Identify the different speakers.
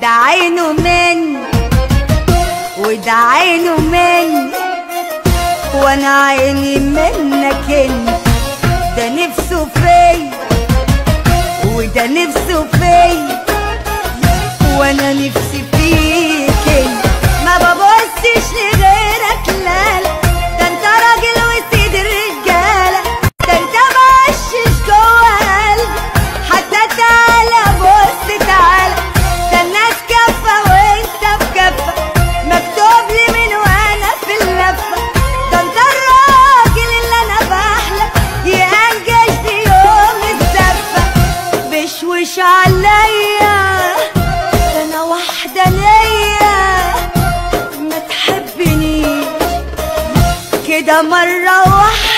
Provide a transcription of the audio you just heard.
Speaker 1: ده عينه من وده عينه من وانا عيني منك انت ده نفسه فيا وده نفسه فيا وانا نفسي فيك انت ما ببصش لغيرك لا لا ده انت راجل وسيد الرجاله ده انت مقشش جوه قلبي حتى تعالى بص تعالى ده الناس كفه وانت في كفه مكتوب لي من وانا في اللفه ده انت الراجل اللي انا بحلم ينجش في يوم الزفه بشوش عليا ده انا واحده ليا ما تحبنيش كده مرة واحدة